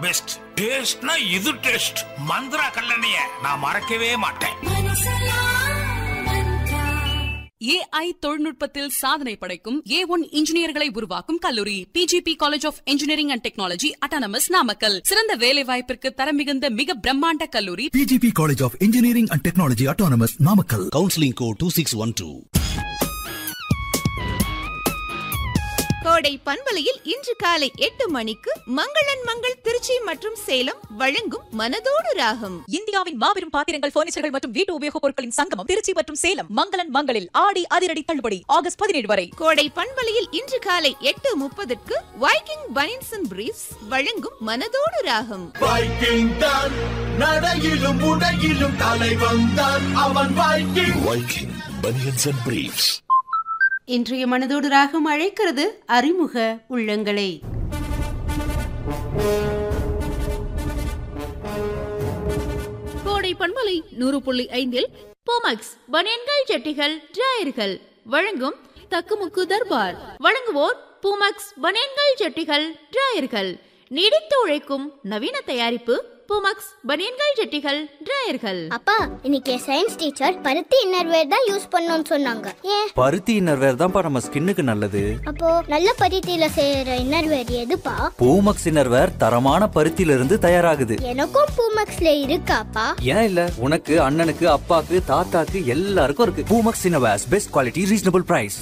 Best டேஸ்ட்னா இது taste Mantra கல்லெண்ணெய நான் மறக்கவே மாட்டேன் ஏஐ தொழில்நுட்பத்தில் சாதனை படைக்கும் ஏ ஒன் இன்ஜினியர்களை உருவாக்கும் கல்லூரி PGP college of engineering and technology autonomous Namakkal சிறந்த வேலை வாய்ப்பிற்கு தரம் மிகுந்த மிக பிரம்மாண்ட கல்லூரி PGP College of Engineering and Technology Autonomous Namakkal. Counselling code two six one two Kodai பண்பலையில் இன்று காலை எட்டு மணிக்கு மங்களன் மங்கள் திருச்சி மற்றும் சேலம் வழங்கும் மனதோடு ராகம் இந்தியாவின் மாபெரும் பாத்திரங்கள் பர்னிச்சர்கள் மற்றும் வீட்டு உபயோகப் பொருட்களின் சங்கமம் திருச்சி மற்றும் சேலம் மங்களன் மங்களில் ஆடி அதிரடி தள்ளுபடி ஆகஸ்ட் பதினேழு வரை கோடை பண்பலையில் இன்று காலை எட்டு முப்பதுக்கு வைக்கிங் பனின்ஸ் அண்ட் பிரீஃப்ஸ் வழங்கும் மனதோடு ராகம் வைக்கிங் தான் நடையிலும் உடையிலும் தலைவன் தான் அவன் Viking Viking banians and briefs இன்றைய மனதோடு ராகம் அழைக்கிறது அறிமுக உள்ளங்களை கோடை பண்பலை நூறு புள்ளி ஐந்தில் போமக்ஸ் பனியன்கள் ஜட்டிகள் டிராயர்கள் வழங்கும் தக்குமுக்கு தர்பார் வழங்குவோர் பூமக்ஸ் பனியன்கள் ஜட்டிகள் டிராயர்கள் நீடித்து உழைக்கும் நவீன தயாரிப்பு பூமக்ஸ் பனியன்கள் ஜட்டிகள் டிராயர்கள் அப்பா இன்னைக்கு சயின்ஸ் டீச்சர் பருத்தி இன்னர்வேர் தான் யூஸ் பண்ணணும்னு சொன்னாங்க ஏன் பருத்தி இன்னர்வேர் தான்ப்பா நம்ம ஸ்கின்னுக்கு நல்லது அப்போ நல்ல பருத்தியில செய்யற இன்னர்வேர் எதுப்பா பூமக்ஸ் இன்னர்வேர் தரமான பருத்தியில இருந்து தயாராகுது எனக்கும் பூமக்ஸ்ல இருக்காப்பா ஏன் இல்ல உனக்கு அண்ணனுக்கு அப்பாக்கு தாத்தாக்கு எல்லாருக்கும் இருக்கு Poomex innerwears best quality reasonable price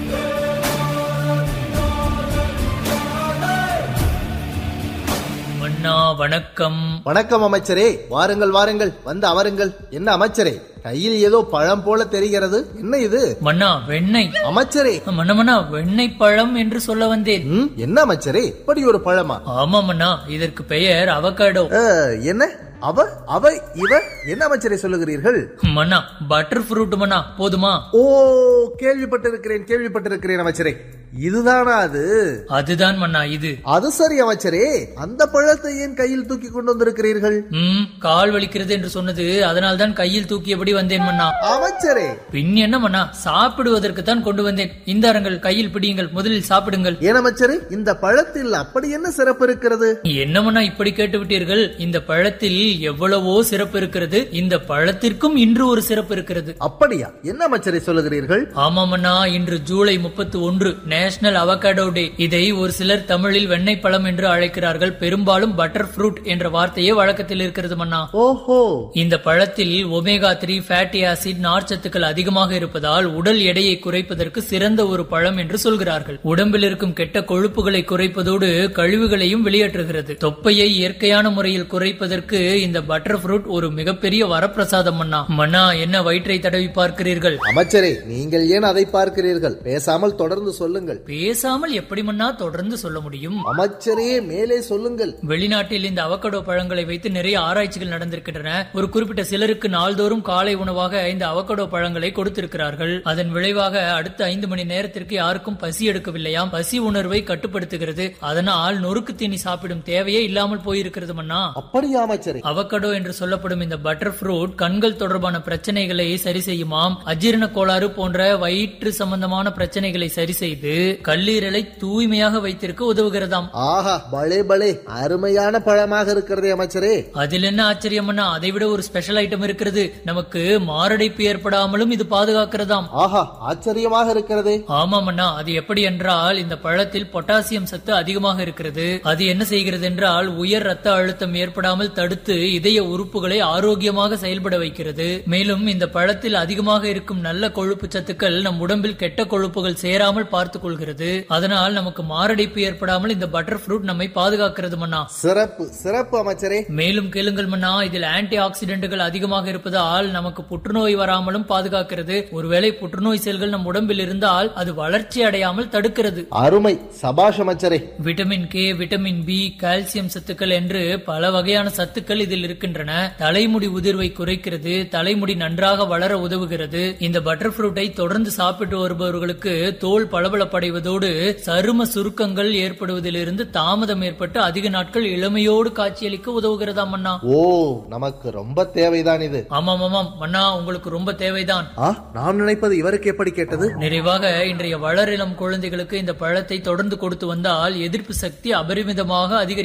அண்ணா வணக்கம் வணக்கம் அமைச்சரே வாருங்கள் வாருங்கள் வந்து அமருங்கள் என்ன அமைச்சரே கையில் ஏதோ பழம் போல தெரிகிறது என்ன இது மன்னா வெண்ணெய் அமைச்சரே மன்னா மன்னா வெண்ணெய் பழம் என்று சொல்ல வந்தேன் ம், என்ன அமைச்சரே இப்படி ஒரு பழமா ஆமா மன்னா இதற்கு பெயர் அவகாடோ அஹ், என்ன அவ அவ இவ என்ன அமைச்சரே சொல்லுகிறீர்கள் மன்னா பட்டர் ஃப்ரூட் மன்னா போதுமா ஓ கேள்விப்பட்டிருக்கிறேன் கேள்விப்பட்டிருக்கிறேன் அமைச்சரே இதுதானா அது அதுதான் மன்னா இது அது சரி அமைச்சரே அந்த பழத்தை ஏன் கையில் தூக்கி கொண்டு வந்திருக்கிறீர்கள் ம் கால் வலிக்கிறது என்று சொன்னது அதனால் தான் கையில் தூக்கியபடி வந்தேன் மன்னா அமைச்சரே பின் என்ன மன்னா சாப்பிடுவதற்கு தான் கொண்டு வந்தேன் இந்தாருங்கள் கையில் பிடியுங்கள் முதலில் சாப்பிடுங்கள் ஏன் அமைச்சரே இந்த பழத்தில் அப்படி என்ன சிறப்பு இருக்கிறது என்ன மன்னா இப்படி கேட்டு விட்டீர்கள் இந்த பழத்தில் எவ்வளவோ சிறப்பு இருக்கிறது இந்த பழத்திற்கும் இன்று ஒரு சிறப்பு இருக்கிறது அப்படியா என்ன அமைச்சரை சொல்லுகிறீர்கள் ஆமாமண்ணா இன்று ஜூலை முப்பத்தி ஒன்று நேஷனல் அவகாடோ டே இதை ஒரு சிலர் தமிழில் வெண்ணெய் பழம் என்று அழைக்கிறார்கள் பெரும்பாலும் பட்டர் ஃப்ரூட் என்ற வார்த்தையே வழக்கத்தில் இருக்கிறது மன்னா ஓஹோ இந்த பழத்தில் ஒமேகா த்ரீ ஃபேட்டி ஆசிட் நார்ச்சத்துக்கள் அதிகமாக இருப்பதால் உடல் எடையை குறைப்பதற்கு சிறந்த ஒரு பழம் என்று சொல்கிறார்கள் உடம்பில் இருக்கும் கெட்ட கொழுப்புகளை குறைப்பதோடு கழிவுகளையும் வெளியேற்றுகிறது தொப்பையை இயற்கையான முறையில் குறைப்பதற்கு இந்த பட்டர் ஃப்ரூட் ஒரு மிகப்பெரிய வரப்பிரசாதம் மன்னா மன்னா என்ன வயிற்றை தடவி பார்க்கிறீர்கள் அமைச்சரே நீங்கள் ஏன் அதை பார்க்கிறீர்கள் பேசாமல் தொடர்ந்து சொல்லுங்கள் பேசாமல் எப்படி மன்னா தொடர்ந்து சொல்ல முடியும் அமைச்சரே மேலே சொல்லுங்கள் வெளிநாட்டில் இந்த அவகடோ பழங்களை வைத்து நிறைய ஆராய்ச்சிகள் நடந்திருக்கின்றன ஒரு குறிப்பிட்ட சிலருக்கு நாள்தோறும் காலை உணவாக இந்த அவகடோ பழங்களை கொடுத்திருக்கிறார்கள் அதன் விளைவாக அடுத்த ஐந்து மணி நேரத்திற்கு யாருக்கும் பசி எடுக்கவில்லையாம் பசி உணர்வை கட்டுப்படுத்துகிறது அதனால் நொறுக்கு தீனி சாப்பிடும் தேவையே இல்லாமல் போயிருக்கிறது மன்னா அப்படியா அமைச்சரே அவகடோ என்று சொல்லப்படும் இந்த பட்டர் ஃப்ரூட் கண்கள் தொடர்பான பிரச்சனைகளை சரி செய்யுமாம் அஜீரண கோளாறு போன்ற வயிற்று சம்பந்தமான பிரச்சனைகளை சரி செய்து கல்லீரலை தூய்மையாக வைத்திருக்க உதவுகிறதாம் ஆஹா பலே பலே அருமையான பழமாக இருக்கிறதே அமைச்சரே அதில் என்ன ஆச்சரியம்னா அதை விட ஒரு ஸ்பெஷல் ஐட்டம் இருக்கிறது நமக்கு மாரடைப்பு ஏற்படாமலும் இது பாதுகாக்கிறதாம் ஆஹா ஆச்சரியமாக இருக்கிறதே ஆமாமண்ணா அது எப்படி என்றால் இந்த பழத்தில் பொட்டாசியம் சத்து அதிகமாக இருக்கிறது அது என்ன செய்கிறது என்றால் உயர் ரத்த அழுத்தம் ஏற்படாமல் தடுத்து இதய உறுப்புகளை ஆரோக்கியமாக செயல்பட வைக்கிறது மேலும் இந்த பழத்தில் அதிகமாக இருக்கும் நல்ல கொழுப்பு சத்துக்கள் நம் உடம்பில் கெட்ட கொழுப்புகள் சேராமல் பார்த்துக் கொள்கிறது அதனால் நமக்கு மாரடைப்பு ஏற்படாமல் இந்த பட்டர் ஃப்ரூட் நம்மை பாதுகாக்கிறது மன்னா சிறப்பு சிறப்பு அமைச்சரே மேலும் கேளுங்கள் மன்னா இதில் ஆன்டி ஆக்சிடென்ட்கள் அதிகமாக இருப்பதால் நமக்கு புற்றுநோய் வராமலும் பாதுகாக்கிறது ஒருவேளை புற்றுநோய் செல்கள் நம் உடம்பில் இருந்தால் அது வளர்ச்சி அடையாமல் தடுக்கிறது அருமை சபாஷ் அமைச்சரே vitamin K vitamin B calcium சத்துக்கள் என்று பல வகையான சத்துக்கள் இதில் இருக்கின்றன தலைமுடி உதிர்வை குறைக்கிறது தலைமுடி நன்றாக வளர உதவுகிறது இந்த பட்டர் ஃப்ரூட்டை தொடர்ந்து சாப்பிட்டு வருபவர்களுக்கு தோல் பளபளப்படைவதோடு சரும சுருக்கங்கள் ஏற்படுவதிலிருந்து தாமதம் ஏற்பட்டு அதிக நாட்கள் இளமையோடு காட்சியளிக்க உதவுகிறதாம் மன்னா ஓ நமக்கு ரொம்ப தேவைதான் இது ஆமாம் ஆமாம் மன்னா உங்களுக்கு ரொம்ப தேவைதான் ஆ நான் நினைப்பது இவருக்கு எப்படி கேட்டது நிறைவாக இன்றைய வளரிளம் குழந்தைகளுக்கு இந்த பழத்தை தொடர்ந்து கொடுத்து வந்தால் எதிர்ப்பு சக்தி அபரிமிதமாக அதிகரிக்கும்